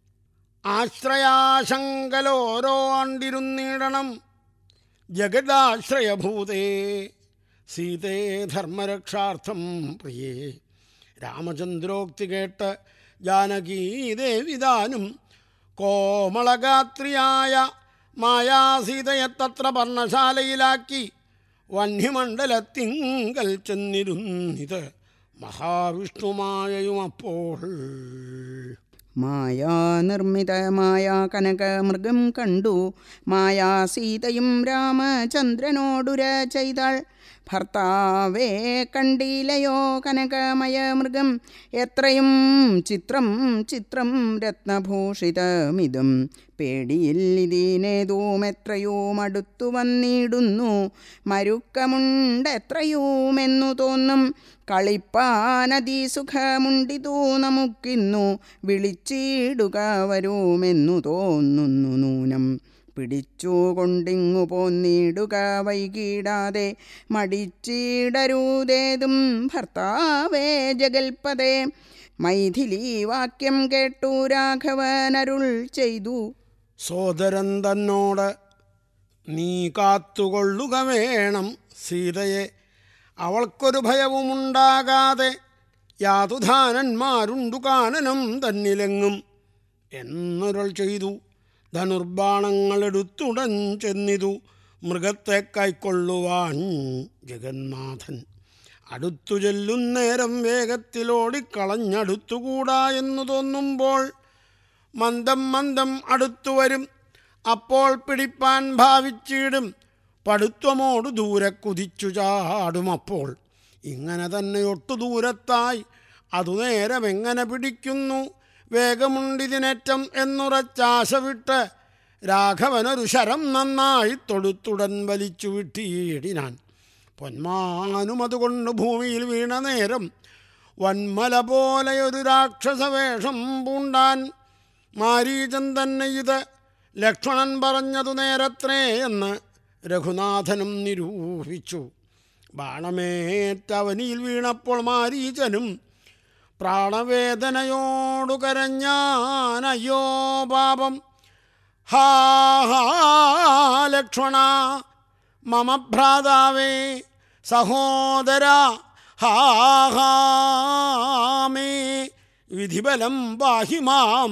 ആശ്രയാശങ്കലോരോ ആണ്ടിരുന്നിടണം ജഗദാശ്രയഭൂതേ സീതേ ധർമ്മരക്ഷാർത്ഥം പ്രിയേ രാമചന്ദ്രോക്തി കേട്ട് ജാനകീദേവിതാനും കോമളഗാത്രിയായ മായാസീതയെ തത്ര പർണശാലയിലാക്കി വന്യമണ്ഡലത്തിങ്കൽ ചെന്നിരുന്നിത് മഹാവിഷ്ണുമായയും അപ്പോൾ മായാനിർമ്മിതമായ കനകമൃഗം കണ്ടു മായാ സീതയും രാമചന്ദ്രനോടുര ചെയ്താൾ ഭർത്താവേ കണ്ടിലയോ കനകമയ മൃഗം എത്രയും ചിത്രം ചിത്രം രത്നഭൂഷിതമിതും പേടിയിൽ ഇതിനേതും എത്രയും അടുത്തു വന്നിടുന്നു മരുക്കമുണ്ടെത്രയുമെന്നു തോന്നും കളിപ്പാനതി സുഖമുണ്ടിതു നമുക്കിന്നു വിളിച്ചിടുക വരുമെന്നു തോന്നുന്നു നൂനം പിടിച്ചുകൊണ്ടിങ്ങു പോന്നിടുക വൈകിടാതെ മടിച്ചിടരുതേതും ഭർത്താവേ ജഗൽപദേ മൈഥിലി വാക്യം കേട്ടു രാഘവനരുൾ ചെയ്തു സോദരൻ തന്നോട് നീ കാത്തുകൊള്ളുക വേണം സീതയെ അവൾക്കൊരു ഭയവുമുണ്ടാകാതെ യാതുധാനന്മാരുണ്ടു കാനനം തന്നിലെങ്ങും എന്നൊരൾ ചെയ്തു ധനുർബാണങ്ങളെടുത്തുടൻ ചെന്നിതു മൃഗത്തെ കൈക്കൊള്ളുവാൻ ജഗന്നാഥൻ അടുത്തു ചെല്ലുന്നേരം വേഗത്തിലോടിക്കളഞ്ഞടുത്തുകൂടാ എന്നു തോന്നുമ്പോൾ മന്ദം മന്ദം അടുത്തു വരും അപ്പോൾ പിടിപ്പാൻ ഭാവിച്ചിടും പടുത്വമോട് ദൂരെ കുതിച്ചു ചാടും അപ്പോൾ ഇങ്ങനെ തന്നെ ഒട്ടു ദൂരത്തായി അതു നേരം എങ്ങനെ പിടിക്കുന്നു വേഗമുണ്ടിതിനേറ്റം എന്നുറച്ചാശ വിട്ട് രാഘവനൊരു ശരം നന്നായി തൊടുത്തുടൻ വലിച്ചു വിട്ടിയിടിനാൻ പൊന്മാനും അതുകൊണ്ട് ഭൂമിയിൽ വീണ നേരം വന്മല പോലെയൊരു രാക്ഷസവേഷം പൂണ്ടാൻ മാരീചൻ തന്നെ ഇത് ലക്ഷ്മണൻ പറഞ്ഞതു നേരത്രേ എന്ന് രഘുനാഥനും നിരൂപിച്ചു ബാണമേറ്റവനിയിൽ വീണപ്പോൾ മാരീചനും പ്രാണവേദനയോടു കരഞ്ഞാനയ്യോ പാപം ഹാ ഹാ ലക്ഷ്മണ മമ ഭ്രാതാവേ സഹോദര ഹാ ഹാ മേ വിധിബലം പാഹി മാം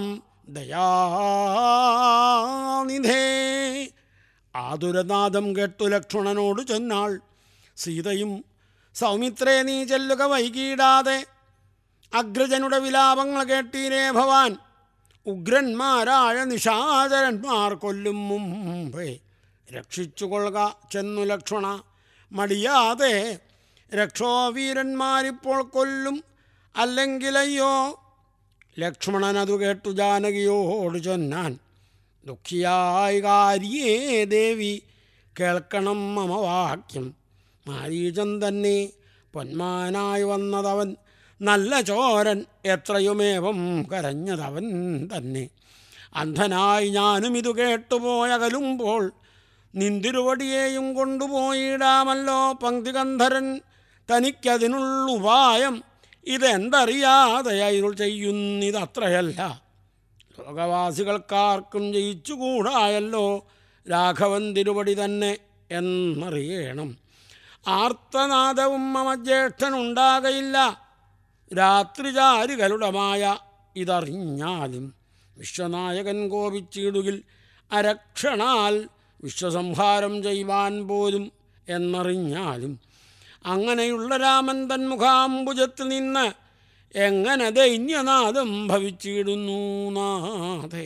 ദയാനിധേ ആതുരനാദം കേട്ടു ലക്ഷ്മണനോട് ചെന്നാൾ സീതയും സൗമിത്രേ നീ ചെല്ലുക വൈകിടാതെ അഗ്രജനുടെ വിലാപങ്ങൾ കേട്ടീരേ ഭവാൻ ഉഗ്രന്മാരായ നിഷാചരന്മാർ കൊല്ലും മുമ്പേ രക്ഷിച്ചുകൊള്ളുക ചെന്നു ലക്ഷ്മണ മടിയാതെ രക്ഷോവീരന്മാരിപ്പോൾ കൊല്ലും അല്ലെങ്കിലയ്യോ ലക്ഷ്മണൻ അതു കേട്ടു ജാനകിയോട് ചൊന്നാൻ ദുഃഖിയായി കാര്യേ ദേവി കേൾക്കണം മമ വാക്യം മാരീചൻ തന്നെ പൊന്മാനായി വന്നതവൻ നല്ല ചോരൻ എത്രയുമേവം കരഞ്ഞതവൻ തന്നെ അന്ധനായി ഞാനും ഇത് കേട്ടുപോയകലുമ്പോൾ നിന്തിരുവടിയെയും കൊണ്ടുപോയിടാമല്ലോ പങ്ക്തികന്ധരൻ തനിക്കതിനുള്ള ഉപായം ഇതെന്തറിയാതെ അരുൾ ചെയ്യുന്നിതത്രയല്ല ലോകവാസികൾക്കാർക്കും ജയിച്ചുകൂടായല്ലോ രാഘവൻ തിരുവടി തന്നെ എന്നറിയണം ആർത്തനാദവും മമ ജ്യേഷ്ഠനുണ്ടാകയില്ല രാത്രിചാരികളുടെ മായ ഇതറിഞ്ഞാലും വിശ്വനായകൻ കോപിച്ചിടുകിൽ അരക്ഷണാൽ വിശ്വസംഹാരം ചെയ്യുവാൻ പോലും എന്നറിഞ്ഞാലും അങ്ങനെയുള്ള രാമൻ തൻ മുഖാംബുജത്തിൽ നിന്ന് എങ്ങനെ ദൈന്യനാദം ഭവിച്ചിടുന്നു നാഥേ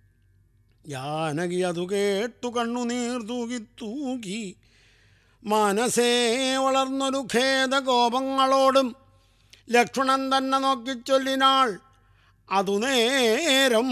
ജാനകി അതു കേട്ടു കണ്ണുനീർ തൂകി തൂകി മനസ്സേ വളർന്നൊരു ഖേദകോപങ്ങളോടും ലക്ഷ്മണൻ തന്നെ നോക്കിച്ചൊല്ലിനാൾ അതു നേരം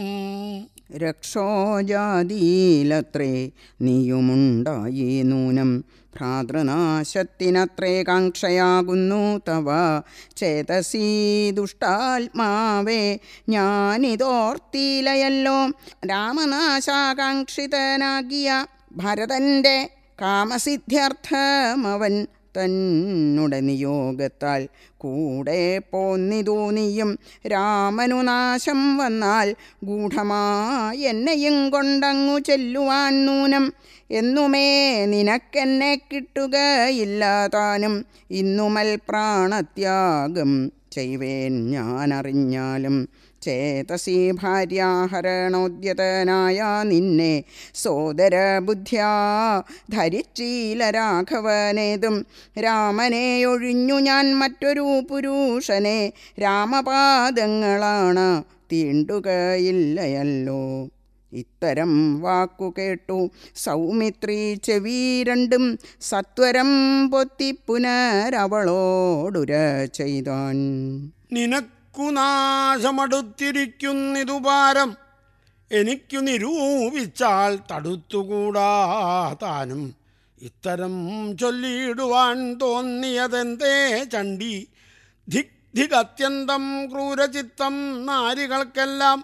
രക്ഷോജാതിയിലത്രേ നീയുമുണ്ടായി നൂനം ഭ്രാതൃനാശത്തിനത്രേ കാക്ഷയാകുന്നു തവ ചേതസീ ദുഷ്ടാത്മാവേ ഞാനിതോർത്തിയിലയല്ലോ രാമനാശാകാംക്ഷിതനാകിയ ഭരതൻ്റെ കാമസിദ്ധ്യർത്ഥമവൻ തന്നുടെ നിയോഗത്താൽ കൂടെ പോന്നിതു നീയും രാമനു നാശം വന്നാൽ ഗൂഢമായി എന്നെയും കൊണ്ടങ്ങു ചെല്ലുവാൻ നൂനം എന്നുമേ നിനക്കെന്നെ കിട്ടുകയില്ല താനും ഇന്നുമൽ പ്രാണത്യാഗം ചെയ്വേൻ ഞാനറിഞ്ഞാലും ചേതസി ഭാര്യാഹരണോദ്യതനായ നിന്നെ സോദര ബുദ്ധ്യാ ധരിച്ചീല രാഘവനേതും രാമനെ ഒഴിഞ്ഞു ഞാൻ മറ്റൊരു പുരുഷനെ രാമപാദങ്ങളാണ് തീണ്ടുകയില്ലയല്ലോ ഇത്തരം വാക്കു കേട്ടു സൗമിത്രി ചെവി രണ്ടും സത്വരം പൊത്തി പുനരവളോടുര ചെയ്താൻ നിനക്കു നാശമടുത്തിരിക്കുന്നിതു പാരം എനിക്കു നിരൂപിച്ചാൽ തടുത്തുകൂടാ താനും ഇത്തരം ചൊല്ലിയിടുവാൻ തോന്നിയതെന്തേ ചണ്ടി ധിക് ധിക് അത്യന്തം ക്രൂരചിത്തം നാരികൾക്കെല്ലാം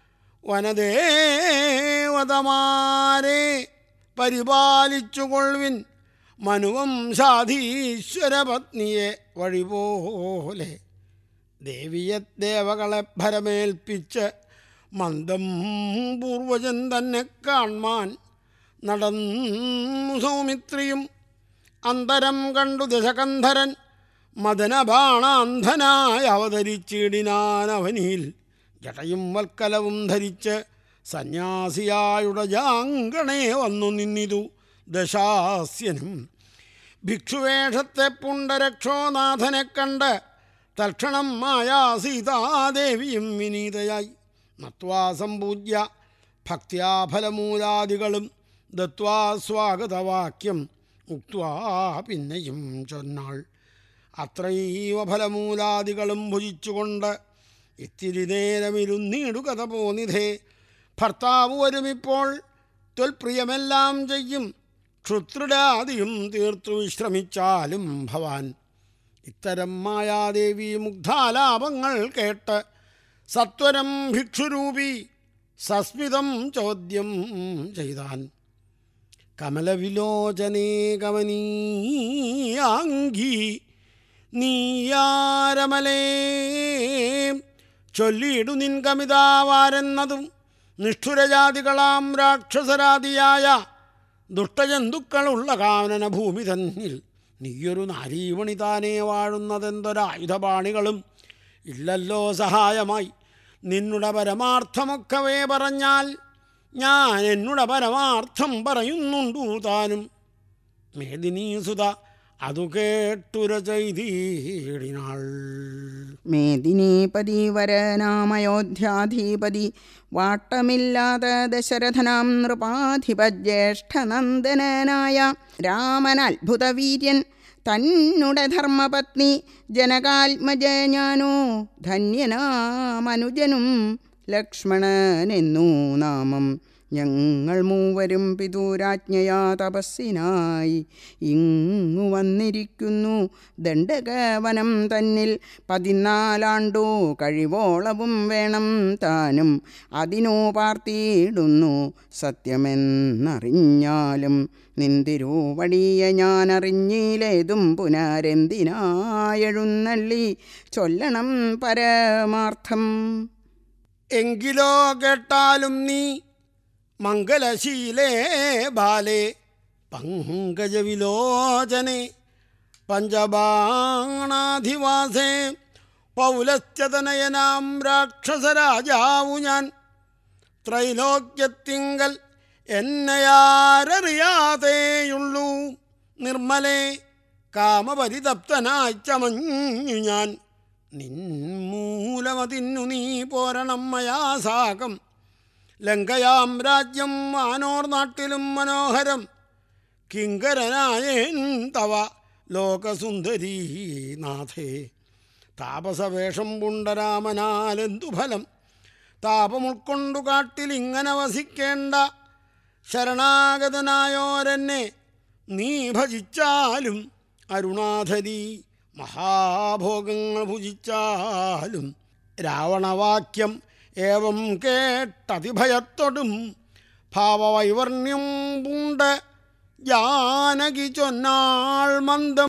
വനദേവതമാരെ പരിപാലിച്ചുകൊള്ളുവിൻ മനുവംശാധീശ്വര പത്നിയെ വഴിപോലെ ദേവിയെ ദേവകളെ ഭരമേൽപ്പിച്ച് മന്ദം പൂർവജൻ തന്നെ കാൺമാൻ നടന്നു സൗമിത്രിയും അന്തരം കണ്ടു ദശകന്ധരൻ മദനബാണാന്ധനായി അവതരിച്ചിടിനാൻ അവനിൽ ജടയും വൽക്കലവും ധരിച്ച് സന്യാസിയായുടെ ജാങ്കണേ വന്നു നിന്നിതു ദശാസ്യനും ഭിക്ഷുവേഷത്തെ പുണ്ടരക്ഷോനാഥനെ കണ്ട് തൽക്ഷണം മായാ സീതാദേവിയും വിനീതയായി നത്വാ സമ്പൂജ്യ ഭക്ത്യാ ഫലമൂലാദികളും ദത്വാ സ്വാഗതവാക്യം ഉക്വാ പിന്നെയും ചൊന്നാൾ അത്രൈവ ഫലമൂലാദികളും ഭുജിച്ചുകൊണ്ട് ഇത്തിരി നേരമിരുന്നീടുകഥ പോനിധേ ഭർത്താവ് വരുമിപ്പോൾ ത്വൽപ്രിയമെല്ലാം ചെയ്യും ക്ഷുത്രുടാദിയും തീർത്തു വിശ്രമിച്ചാലും ഭവാൻ ഇത്തരം മായാദേവി മുഗ്ധാലാപങ്ങൾ കേട്ട് സത്വരം ഭിക്ഷുരൂപി സസ്മിതം ചോദ്യം ചെയ്താൻ കമലവിലോചനേ കമനീയാംഗി നീയാരമലേ ചൊല്ലിയിടു നിൻ കമിതാവാരെന്നതും നിഷ്ഠുരജാതികളാം രാക്ഷസരാതിയായ ദുഷ്ടജന്തുക്കളുള്ള കാനന ഭൂമി തന്നിൽ നീയൊരു നാരീമണി താനേ വാഴുന്നതെന്തൊരായുധപാണികളും ഇല്ലല്ലോ സഹായമായി നിന്നുടെ പരമാർത്ഥമൊക്കവേ പറഞ്ഞാൽ ഞാൻ എന്നുടെ പരമാർത്ഥം പറയുന്നുണ്ടു താനും മേദിനീസുത അതു കേട്ടുര ചെയ്തീടിനാൾ മേദിനീപതി വരനാമയോധ്യാധിപതി വാട്ടമില്ലാത്ത ദശരഥനാം നൃപാധിപജ്യേഷ്ഠനന്ദനായ രാമൻ അത്ഭുതവീര്യൻ തന്നുടെ ധർമ്മപത്നി ജനകാത്മജ ഞാനോ ധന്യനാമനുജനും ലക്ഷ്മണനെന്നു നാമം ഞങ്ങൾ മൂവരും പിതൂരാജ്ഞയാ തപസ്സിനായി ഇങ്ങു വന്നിരിക്കുന്നു ദണ്ഡകവനം തന്നിൽ പതിനാലാണ്ടു കഴിവോളവും വേണം താനും അതിനു പാർത്തിയിടുന്നു സത്യമെന്നറിഞ്ഞാലും നിന്തിരുവടിയെ ഞാൻ അറിഞ്ഞിലേതും പുനരെന്തിനായെഴുന്നള്ളി ചൊല്ലണം പരമാർത്ഥം എങ്കിലോ കേട്ടാലും നീ മംഗലശീലേ ബാലേ പങ്കജവിലോചനെ പഞ്ചബാണാധിവാസേ പൗലസ്ത്യതനയനാം രാക്ഷസരാജാവു ഞാൻ ത്രൈലോക്യത്തിങ്കൽ എന്നെയാരറിയാതെയുള്ളൂ നിർമ്മലേ കാമപരിതപ്തനായി ചമഞ്ഞു ഞാൻ നിൻമൂലമതിന്നു നീ പോരണം മയാ സാകം ലങ്കയാം രാജ്യം ആനോർ നാട്ടിലും മനോഹരം കിങ്കരനായേൻ തവ ലോകസുന്ദരീ നാഥേ താപസവേഷം പുണ്ടരാമനാലെന്തു ഫലം താപമുൾക്കൊണ്ടു കാട്ടിൽ ഇങ്ങനെ വസിക്കേണ്ട ശരണാഗതനായോരെന്നെ നീ ഭജിച്ചാലും അരുണാധരി മഹാഭോഗങ്ങൾ ഭുജിച്ചാലും രാവണവാക്യം ഏവം കേട്ടതിഭയത്തൊടും ഭാവവൈവർണ്യം പൂണ്ട് ജാനകി ചൊന്നാൾ മന്ദം